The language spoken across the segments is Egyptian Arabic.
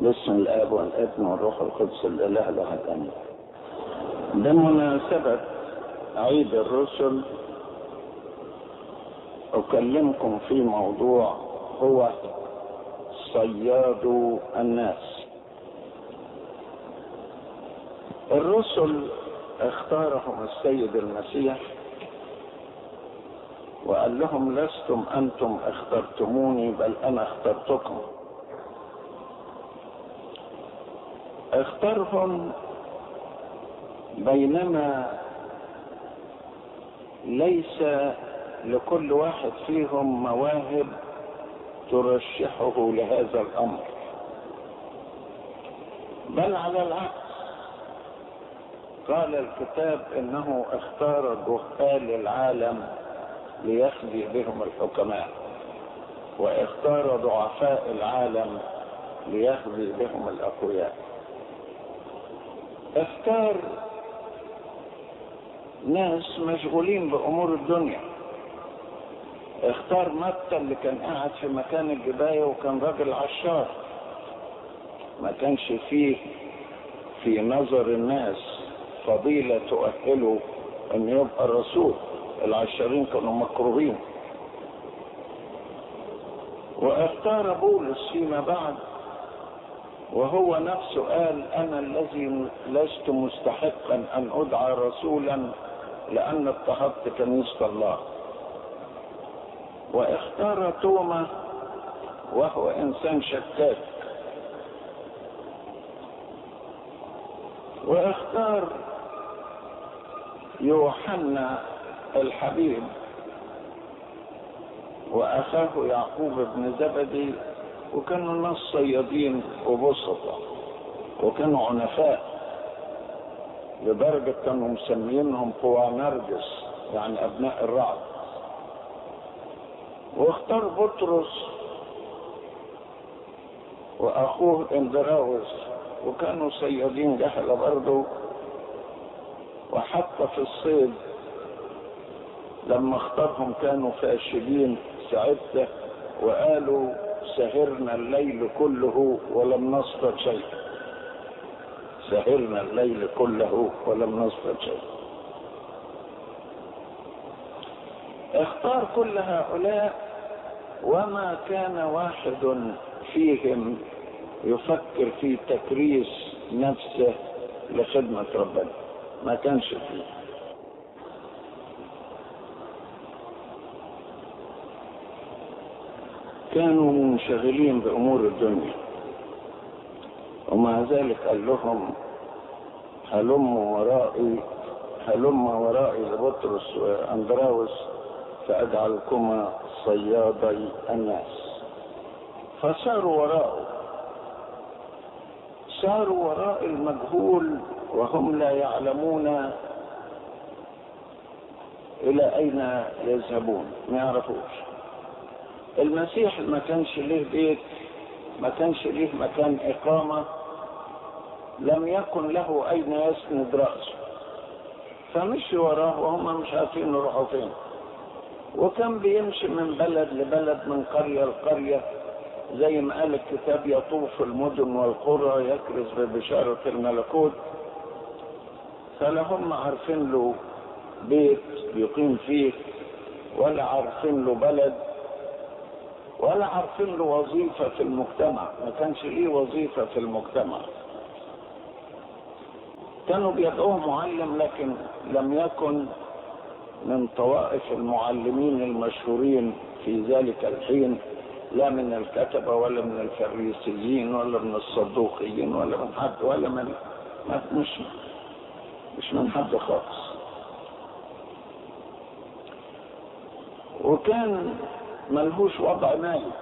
باسم الاب والابن والروح القدس الاله الاحد امين بمناسبه عيد الرسل اكلمكم في موضوع هو صياد الناس الرسل اختارهم السيد المسيح وقال لهم لستم انتم اخترتموني بل انا اخترتكم اختارهم بينما ليس لكل واحد فيهم مواهب ترشحه لهذا الامر بل على العكس قال الكتاب انه اختار جهال العالم ليخزي بهم الحكماء واختار ضعفاء العالم ليخزي بهم الاقوياء اختار ناس مشغولين بامور الدنيا اختار متى اللي كان قاعد في مكان الجباية وكان راجل عشار ما كانش فيه في نظر الناس فضيلة تؤهله ان يبقى الرسول العشارين كانوا مكروهين واختار بولس فيما بعد وهو نفسه قال انا الذي لست مستحقا ان ادعى رسولا لان اضطهدت كنيسه الله واختار توما وهو انسان شكاك واختار يوحنا الحبيب واخاه يعقوب بن زبدي وكانوا ناس صيادين وبسطة وكانوا عنفاء لدرجة كانوا مسمينهم قوانرجس يعني أبناء الرعد واختار بطرس وأخوه اندراوس وكانوا صيادين جهلة برضه وحتى في الصيد لما اختارهم كانوا فاشلين ساعتها وقالوا سهرنا الليل كله ولم نصطد شيء سهرنا الليل كله ولم نصطد شيء اختار كل هؤلاء وما كان واحد فيهم يفكر في تكريس نفسه لخدمة ربنا ما كانش فيه كانوا منشغلين بأمور الدنيا ومع ذلك قال لهم هلم ورائي هلم ورائي لبطرس وأندراوس فأجعلكما صيادي الناس فصاروا وراءه صاروا وراء المجهول وهم لا يعلمون إلى أين يذهبون ما يعرفوش المسيح ما كانش ليه بيت ما كانش ليه مكان إقامة لم يكن له أين يسند رأسه فمشي وراه وهم مش عارفين يروحوا فين وكان بيمشي من بلد لبلد من قرية لقرية زي ما قال الكتاب يطوف المدن والقرى يكرز ببشارة الملكوت فلا هم عارفين له بيت يقيم فيه ولا عارفين له بلد ولا عارفين له وظيفة في المجتمع ما كانش ليه وظيفة في المجتمع كانوا بيدعوه معلم لكن لم يكن من طوائف المعلمين المشهورين في ذلك الحين لا من الكتبة ولا من الفريسيين ولا من الصدوقيين ولا من حد ولا من مش مش من حد خالص وكان ملهوش وضع مالي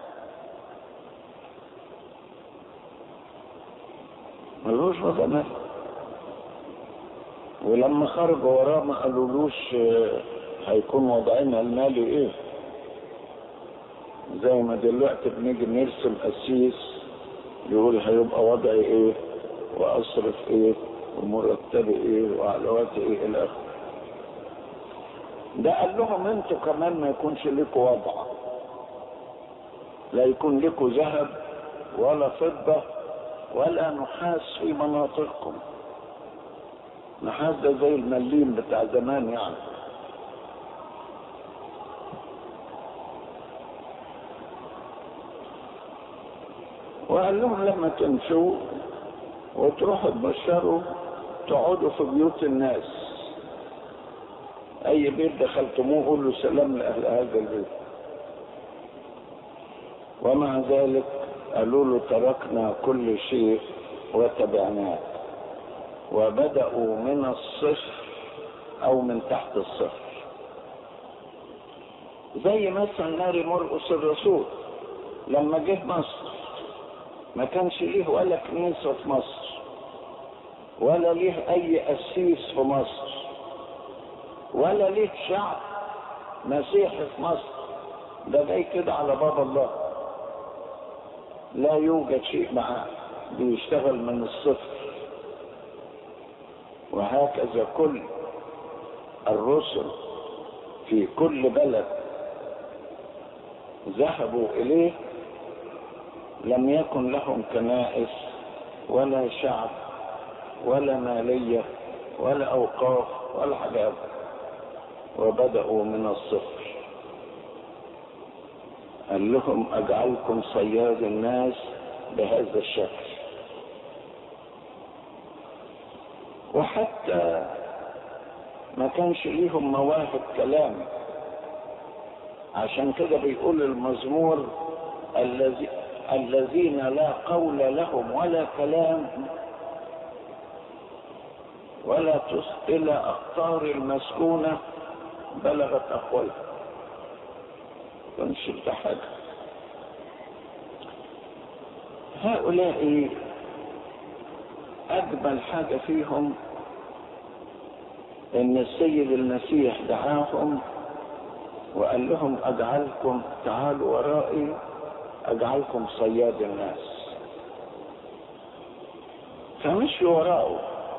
ملهوش وضع مالي ولما خرجوا وراه ما قالولوش هيكون وضعنا المالي ايه زي ما دلوقتي بنيجي نرسم قسيس يقول هيبقى وضعي ايه واصرف ايه ومرتبي ايه وعلواتي ايه الى اخره ده قال لهم انتوا كمان ما يكونش لكم وضع لا يكون لكم ذهب ولا فضة ولا نحاس في مناطقكم نحاس ده زي المليم بتاع زمان يعني وقال لهم لما تمشوا وتروحوا تبشروا تقعدوا في بيوت الناس اي بيت دخلتموه قولوا سلام لاهل هذا البيت ومع ذلك قالوا له تركنا كل شيء وتبعناك وبدأوا من الصفر او من تحت الصفر زي مثلا ماري مرقس الرسول لما جه مصر ما كانش ليه ولا كنيسة في مصر ولا ليه اي قسيس في مصر ولا ليه شعب مسيحي في مصر ده جاي كده على باب الله لا يوجد شيء معاه بيشتغل من الصفر وهكذا كل الرسل في كل بلد ذهبوا اليه لم يكن لهم كنائس ولا شعب ولا ماليه ولا اوقاف ولا حاجات وبداوا من الصفر قال لهم اجعلكم صياد الناس بهذا الشكل وحتى ما كانش ليهم مواهب كلام عشان كده بيقول المزمور الذي الذين لا قول لهم ولا كلام ولا تص الى اقطار المسكونه بلغت اقوالها كنش ده حاجه هؤلاء اجمل حاجه فيهم ان السيد المسيح دعاهم وقال لهم اجعلكم تعالوا ورائي اجعلكم صياد الناس فمشوا وراءه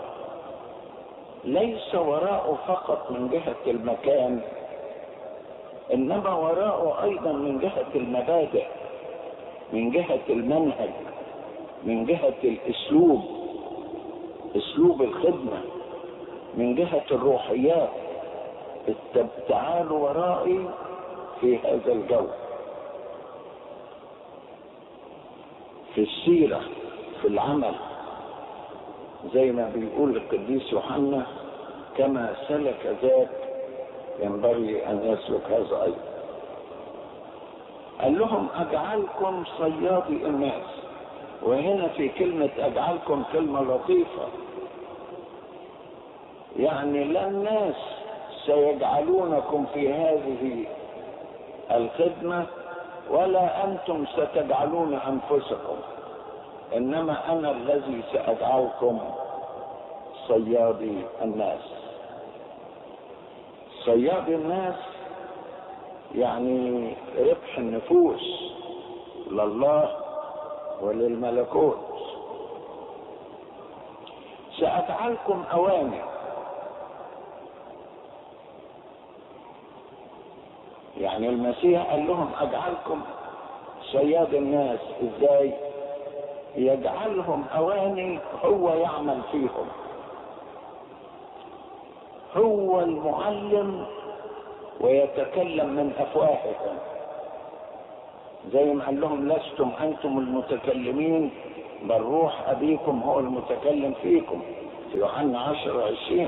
ليس وراءه فقط من جهة المكان انما وراءه ايضا من جهة المبادئ من جهة المنهج من جهة الاسلوب اسلوب الخدمة من جهة الروحيات تعالوا ورائي في هذا الجو في السيرة في العمل زي ما بيقول القديس يوحنا كما سلك ذاك ينبغي ان يسلك هذا ايضا قال لهم اجعلكم صيادي الناس وهنا في كلمة اجعلكم كلمة لطيفة يعني لا الناس سيجعلونكم في هذه الخدمة ولا أنتم ستجعلون أنفسكم إنما أنا الذي سأجعلكم صيادي الناس صيادي الناس يعني ربح النفوس لله وللملكوت سأجعلكم أوامر يعني المسيح قال لهم اجعلكم صياد الناس ازاي يجعلهم اواني هو يعمل فيهم هو المعلم ويتكلم من افواههم زي ما قال لهم لستم انتم المتكلمين بل روح ابيكم هو المتكلم فيكم في يوحنا عشر عشرين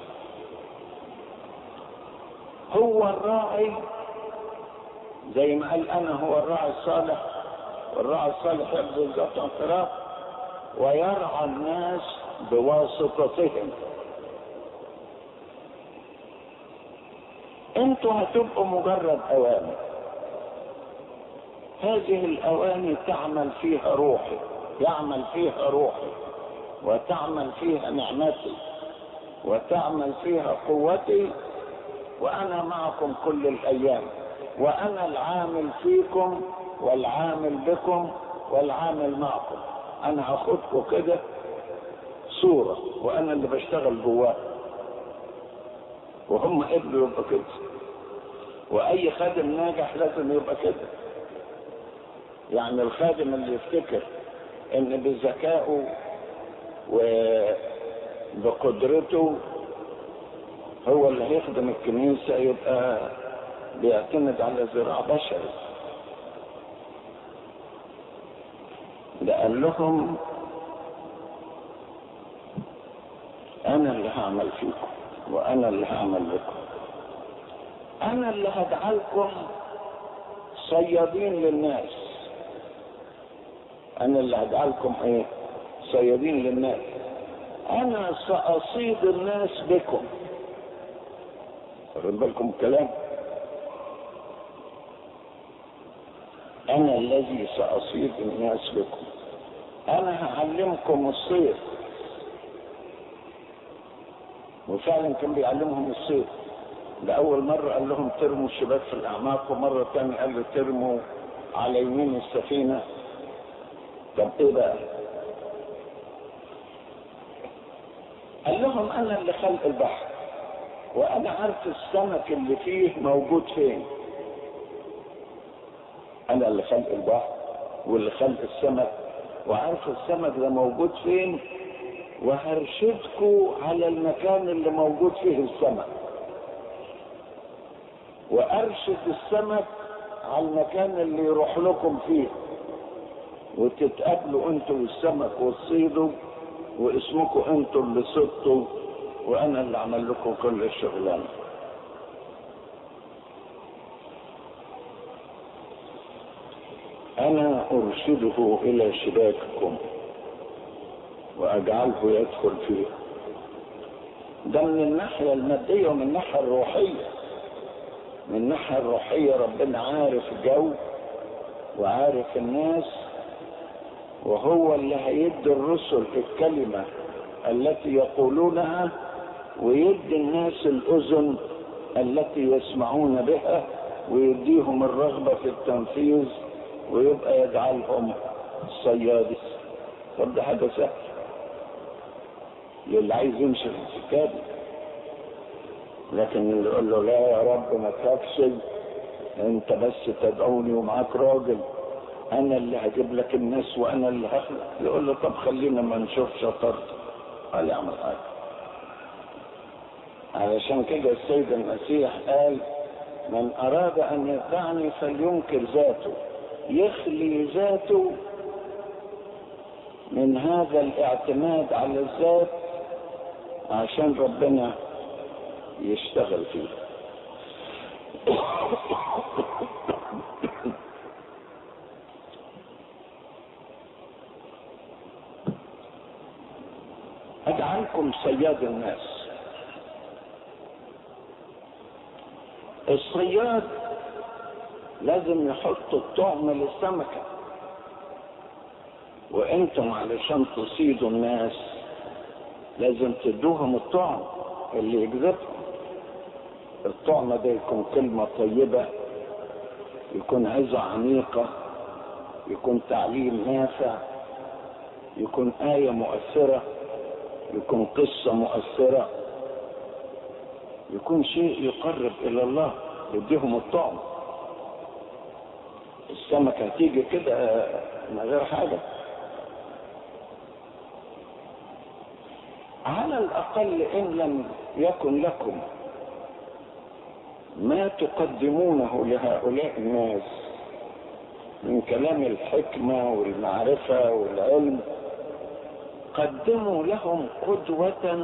هو الراعي زي ما قال انا هو الراعي الصالح والراعي الصالح يبذل ذات انفراد ويرعى الناس بواسطتهم انتوا هتبقوا مجرد اوامر هذه الاواني تعمل فيها روحي يعمل فيها روحي وتعمل فيها نعمتي وتعمل فيها قوتي وانا معكم كل الايام وانا العامل فيكم والعامل بكم والعامل معكم انا هاخدكم كده صورة وانا اللي بشتغل جواه وهم قبلوا يبقى كده واي خادم ناجح لازم يبقى كده يعني الخادم اللي يفتكر ان بذكائه وبقدرته هو اللي هيخدم الكنيسة يبقى بيعتمد على ذراع بشري ده قال لهم انا اللي هعمل فيكم وانا اللي هعمل لكم انا اللي هجعلكم صيادين للناس انا اللي هجعلكم ايه صيادين للناس انا ساصيد الناس بكم واخد بالكم الكلام انا الذي ساصيد الناس بكم انا هعلمكم الصيد وفعلا كان بيعلمهم الصيد لأول مرة قال لهم ترموا الشباك في الأعماق ومرة تانية قال له ترموا على يمين السفينة طب إيه بقى؟ قال لهم أنا اللي خلق البحر وأنا عارف السمك اللي فيه موجود فين أنا اللي خلق البحر واللي خلق السمك وعارف السمك ده موجود فين وهرشدكم على المكان اللي موجود فيه السمك وارشد السمك على المكان اللي يروح لكم فيه وتتقابلوا انتوا والسمك وتصيدوا واسمكم انتوا اللي صدتوا وانا اللي عمل لكم كل الشغلانه انا ارشده الى شباككم واجعله يدخل فيه ده من الناحيه الماديه ومن الناحيه الروحيه من الناحية الروحية ربنا عارف الجو وعارف الناس وهو اللي هيدي الرسل الكلمة التي يقولونها ويدي الناس الأذن التي يسمعون بها ويديهم الرغبة في التنفيذ ويبقى يجعلهم صيادس طب ده حاجة سهل للي عايز يمشي في السكة لكن اللي يقول له لا يا رب ما تخافش انت بس تدعوني ومعاك راجل انا اللي هجيب لك الناس وانا اللي هخلق يقول له طب خلينا ما نشوف شطارتك قال يعمل حاجه علشان كده السيد المسيح قال من اراد ان يتبعني فلينكر ذاته يخلي ذاته من هذا الاعتماد على الذات عشان ربنا يشتغل فيه اجعلكم صياد الناس الصياد لازم يحط الطعم للسمكة وانتم علشان تصيدوا الناس لازم تدوهم الطعم اللي يجذبهم الطعم ده يكون كلمة طيبة يكون عظة عميقة يكون تعليم نافع يكون آية مؤثرة يكون قصة مؤثرة يكون شيء يقرب إلى الله يديهم الطعم السمكة هتيجي كده من غير حاجة على الأقل إن لم يكن لكم ما تقدمونه لهؤلاء الناس من كلام الحكمة والمعرفة والعلم قدموا لهم قدوة